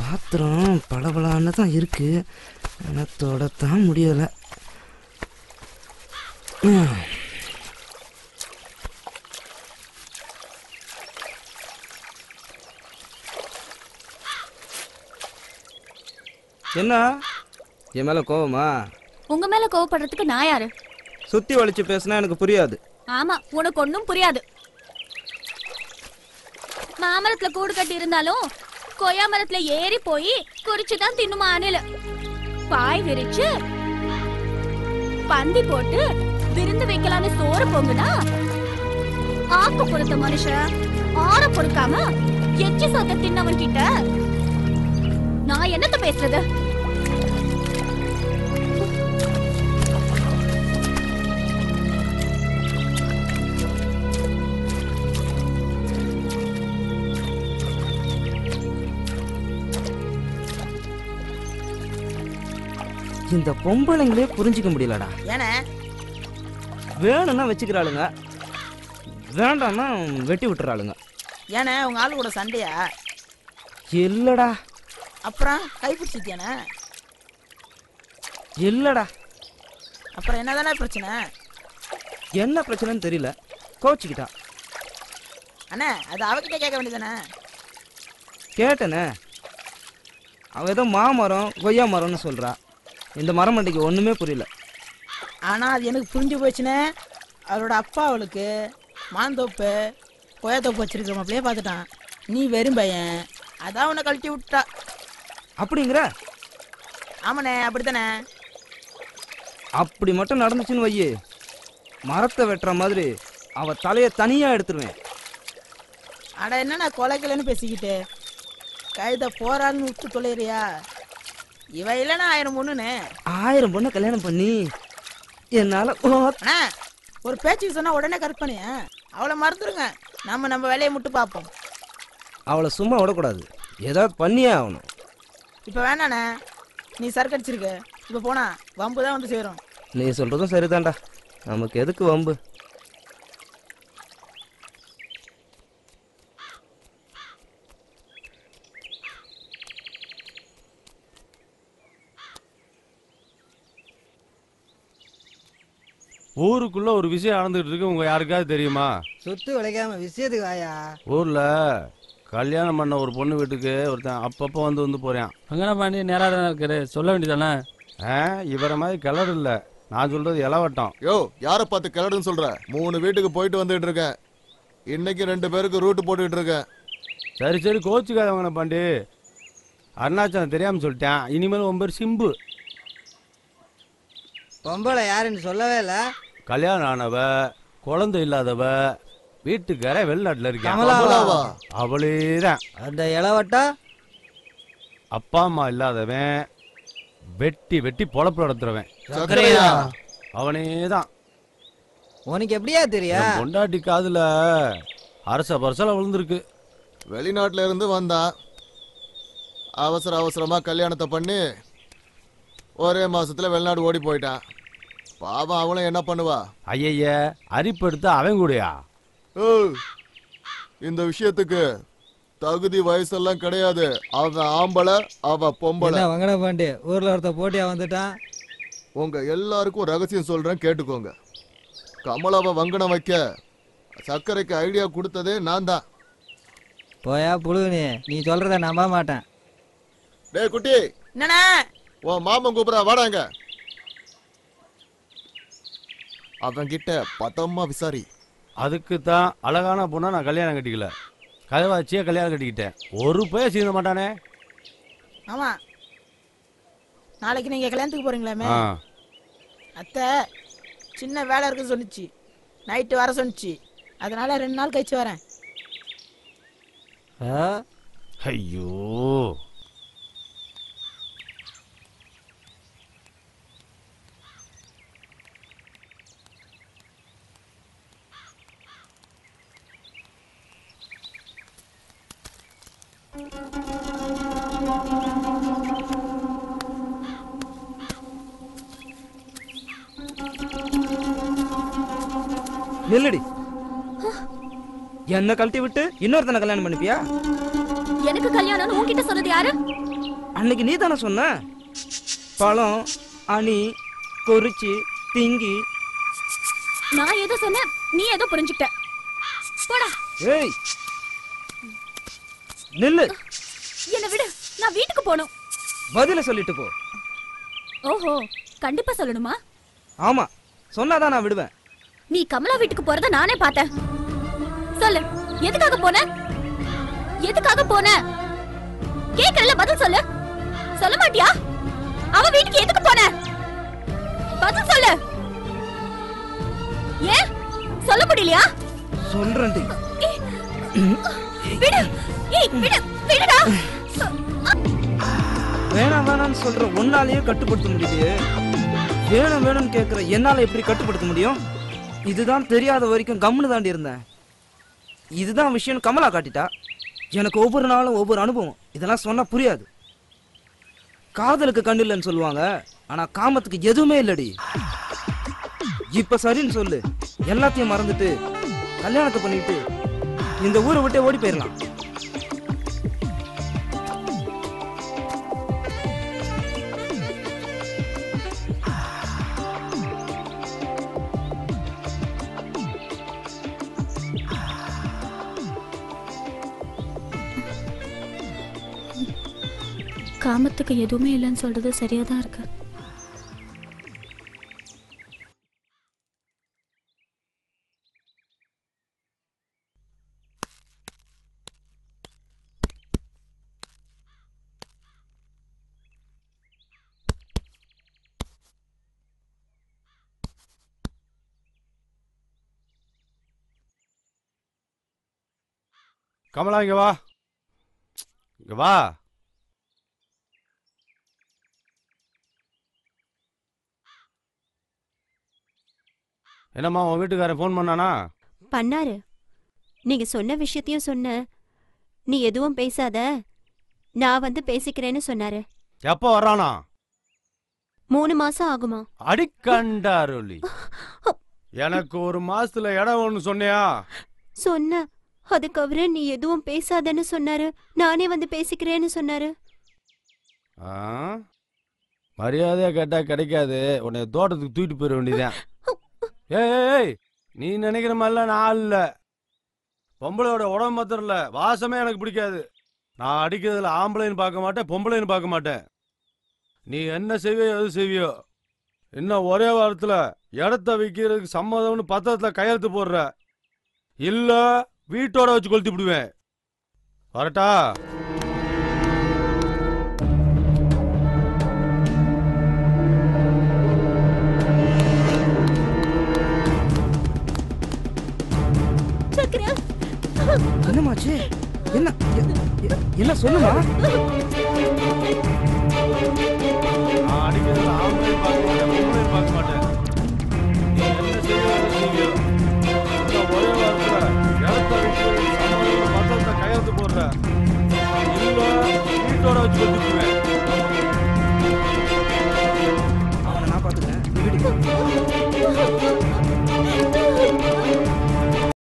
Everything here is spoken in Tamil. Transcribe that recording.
பாத்திரம் பளபளான்னு தான் இருக்கு ஆனால் தொடத்தான் முடியலை என்ன என் மேலே கோவமா உங்க மேல கோவப்படுறதுக்கு நான் யாரு சுத்தி வலிச்சு பேசினா எனக்கு புரியாது ஆமா உனக்கு ஒண்ணும் புரியாது மாமரத்துல கூடு கட்டி இருந்தாலும் கொய்யா மரத்துல ஏறி போய் குறிச்சு தான் தின்னுமா அணில் பாய் விரிச்சு பந்தி போட்டு விருந்து வைக்கலாம்னு சோறு பொங்குனா ஆக்கு பொறுத்த மனுஷன் ஆற பொறுக்காம எச்சி சொத்த தின்னவன் கிட்ட நான் என்னத்த பேசுறது இந்த பொம்பளைங்களே புரிஞ்சிக்க முடியலடா ஏனே வேணும்னா வச்சுக்கிறாளுங்க வேண்டாம்னா வெட்டி விட்டுறாளுங்க ஏனே உங்க ஆளு கூட சண்டையா இல்லடா அப்புறம் கைப்பிடிச்சிட்டியானே இல்லடா அப்புறம் என்னதானே பிரச்சனை என்ன பிரச்சனைன்னு தெரியல கோச்சிக்கிட்டா அண்ணே அது அவகிட்ட கேட்க வேண்டியதானே கேட்டனே அவ ஏதோ மாமரம் கொய்யா மரம்னு சொல்றா இந்த மரம் மண்டிக்கு ஒண்ணுமே புரியல ஆனா அது எனக்கு புரிஞ்சு போச்சுனே அவரோட அப்பா அவளுக்கு மாந்தோப்பு கொய்யாத்தோப்பு வச்சிருக்கிற மாப்பிளையே பார்த்துட்டான் நீ வெறும் பையன் அதான் உன்னை கழட்டி விட்டா அப்படிங்கிற ஆமாண்ணே அப்படித்தானே அப்படி மட்டும் நடந்துச்சுன்னு வையே மரத்தை வெட்டுற மாதிரி அவ தலையை தனியா எடுத்துருவேன் அட என்னண்ணா கொலைக்கலன்னு பேசிக்கிட்டு கைத போறான்னு விட்டு தொலைறியா இவ இல்லைன்னா ஆயிரம் பொண்ணுண்ணே ஆயிரம் பொண்ணை கல்யாணம் பண்ணி என்னால ஓ- அண்ணா ஒரு பேச்சுக்கு சொன்னா உடனே கற்பனையா அவளை மறந்துருங்க நம்ம நம்ம வேலையை மட்டும் பார்ப்போம் அவளை சும்மா விடக்கூடாது ஏதாவது பண்ணியே ஆகணும் இப்போ வேணாண்ணே நீ சரக்கு அடிச்சிருக்க இப்போ போனா வம்பு தான் வந்து சேரும் நீ சொல்றதும் சரிதான்டா நமக்கு எதுக்கு வம்பு ஊருக்குள்ள ஒரு விஷயம் நடந்துட்டு இருக்கு உங்க யாருக்காவது தெரியுமா சொத்து விளைக்காம விஷயத்துக்கு வாயா ஊர்ல கல்யாணம் பண்ண ஒரு பொண்ணு வீட்டுக்கு ஒருத்தன் அப்பப்போ வந்து வந்து போறான் அங்கன பாண்டி நேராக தானே இருக்காரு சொல்ல வேண்டியதானே ஆ, இவரை மாதிரி கிளறு இல்ல நான் சொல்றது இளவட்டம் யோ யாரை பார்த்து கிளடுன்னு சொல்ற மூணு வீட்டுக்கு போயிட்டு வந்துட்டு இருக்கேன் இன்னைக்கு ரெண்டு பேருக்கு ரூட் போட்டுக்கிட்டு இருக்கேன் சரி சரி கோச்சுக்காதவங்கண்ண பாண்டி அருணாச்சலம் தெரியாம சொல்லிட்டேன் இனிமேல் உன் பேர் சிம்பு பொம்பளை யாருன்னு சொல்லவே இல்ல கல்யாணம் ஆனவ குழந்தை இல்லாதவ வீட்டுக்கார வெளிநாட்டுல இருக்கேன் கமலாவா? அவளே தான் அந்த இளவட்டா அப்பா அம்மா இல்லாதவன் வெட்டி வெட்டி பொழப்பு நடத்துறவன் சக்கரையா அவனே தான் உனக்கு எப்படியா தெரியா என் பொண்டாட்டி காதுல அரச பரசல விழுந்திருக்கு வெளிநாட்டுல இருந்து வந்தா அவசர அவசரமா கல்யாணத்தை பண்ணி ஒரே மாசத்துல வெளிநாடு ஓடி போயிட்டான் பாவம் அவளும் என்ன பண்ணுவா ஐயய்ய அரிப்படுத்த அவன் கூடயா ஏய், இந்த விஷயத்துக்கு தகுதி வயசெல்லாம் கிடையாது அவன் ஆம்பளை அவ பொம்பளை என்ன வங்கன பாண்டி ஊர்ல ஒருத்த போட்டியா வந்துட்டான் உங்க எல்லாருக்கும் ரகசியம் சொல்றேன் கேட்டுக்கோங்க கமலாவை வங்கனம் வைக்க சர்க்கரைக்கு ஐடியா கொடுத்ததே நான் தான் போயா புழுகுனி நீ சொல்றத நம்ப மாட்டேன் டேய் குட்டி என்னண்ணே உன் மாமன் கூப்பிடா வாடாங்க அவன் கிட்ட பத்தமா விசாரி அதுக்கு தான் அழகான பொண்ணா நான் கல்யாணம் கட்டிக்கல கதவாச்சியா கல்யாணம் கட்டிக்கிட்டேன் ஒரு பையன் சீந்த மாட்டானே ஆமா நாளைக்கு நீங்க கல்யாணத்துக்கு போறீங்களாமே ஆ. அத்தை சின்ன வேலை இருக்குன்னு சொன்னுச்சு நைட்டு வர சொன்னுச்சு அதனால ரெண்டு நாள் கழிச்சு வரேன் ஆ? ஐயோ நில்லுடி என்ன கழட்டி விட்டு இன்னொருத்தனை கல்யாணம் பண்ணிப்பியா எனக்கு கல்யாணம்னு உன்கிட்ட சொன்னது யாரு அன்னைக்கு நீ தானே சொன்ன பழம் அணி கொறிச்சி திங்கி நான் ஏதோ சொன்னேன் நீ ஏதோ புரிஞ்சுக்கிட்ட போடா ஏய் நில்லு என்ன விடு நான் வீட்டுக்கு போகணும் பதில சொல்லிட்டு போ ஓஹோ கண்டிப்பா சொல்லணுமா ஆமா சொன்னாதான் நான் விடுவேன் நீ கமலா வீட்டுக்கு போறத நானே பார்த்தேன் சொல்லு எதுக்காக போன எதுக்காக போன கேக்குறல பதில் சொல்லு சொல்ல மாட்டியா அவ வீட்டுக்கு எதுக்கு போன பதில் சொல்லு ஏன் சொல்ல முடியலையா சொல்றேன்டி ஏய், விடு ஏய் விடு விடுடா வேணாம் வேணாம்னு சொல்ற உன்னாலேயே கட்டுப்படுத்த முடியலையே வேணும் வேணும்னு கேட்குற என்னால எப்படி கட்டுப்படுத்த முடியும் இதுதான் தெரியாத வரைக்கும் கம்முன்னு தாண்டி இருந்தேன் இதுதான் விஷயம் கமலா காட்டிட்டா எனக்கு ஒவ்வொரு நாளும் ஒவ்வொரு அனுபவம் இதெல்லாம் சொன்னா புரியாது காதலுக்கு கண்ணு இல்லைன்னு சொல்லுவாங்க ஆனா காமத்துக்கு எதுவுமே இல்லடி இப்ப சரின்னு சொல்லு எல்லாத்தையும் மறந்துட்டு கல்யாணத்தை பண்ணிட்டு இந்த ஊரை விட்டே ஓடி போயிடலாம் காமத்துக்கு எதுவுமே இல்லைன்னு சொல்றது சரியா தான் இருக்கு கமலா இங்க வா இங்க வா என்னம்மா உன் வீட்டுக்காரன் ஃபோன் பண்ணானா பண்ணாரு நீங்க சொன்ன விஷயத்தையும் சொன்ன நீ எதுவும் பேசாத நான் வந்து பேசிக்கிறேன்னு சொன்னாரு எப்போ வர்றானா மூணு மாசம் ஆகுமா அடிக்கண்டாருளி எனக்கு ஒரு மாசத்துல இடம் ஒன்று சொன்னியா சொன்ன அதுக்கு அவரு நீ எதுவும் பேசாதன்னு சொன்னாரு நானே வந்து பேசிக்கிறேன்னு சொன்னாரு ஆ? மரியாதையா கேட்டா கிடைக்காது உன்னை தோட்டத்துக்கு தூக்கிட்டு போயிட வேண்டியதான் ஏய் ஏய், ஏய் நீ நினைக்கிற மாதிரிலாம் நான் இல்ல பொம்பளையோட உடம்பு மாத்திரம் இல்ல வாசமே எனக்கு பிடிக்காது நான் அடிக்கிறதுல ஆம்பளைன்னு பார்க்க மாட்டேன் பொம்பளைன்னு பார்க்க மாட்டேன் நீ என்ன செய்வியோ எது செய்வியோ இன்னும் ஒரே வாரத்துல இடத்த விற்கிறதுக்கு சம்மதம்னு பத்திரத்துல கையெழுத்து போடுற இல்ல வீட்டோட வச்சு கொளுத்தி விடுவேன் வரட்டா சக்கரா என்னமாச்சு என்ன எ- எ- என்ன சொல்லுமா நான் அடிக்கிறதுல ஆம்பளையும் பார்க்க மாட்டேன் பொம்பளையும் பார்க்க மாட்டேன் நீ என்ன செய்யாத செய்வியோ இன்னும் ஒரே வாரத்துல இடத்த விற்கிறது சம்மதம் பத்திரத்தை கையெழுத்து போடுற இல்ல வீட்டோட வச்சு கொண்டுக்குவேன் அவனை நான் பாத்துக்கிறேன் நீ வீட்டுக்கு போ.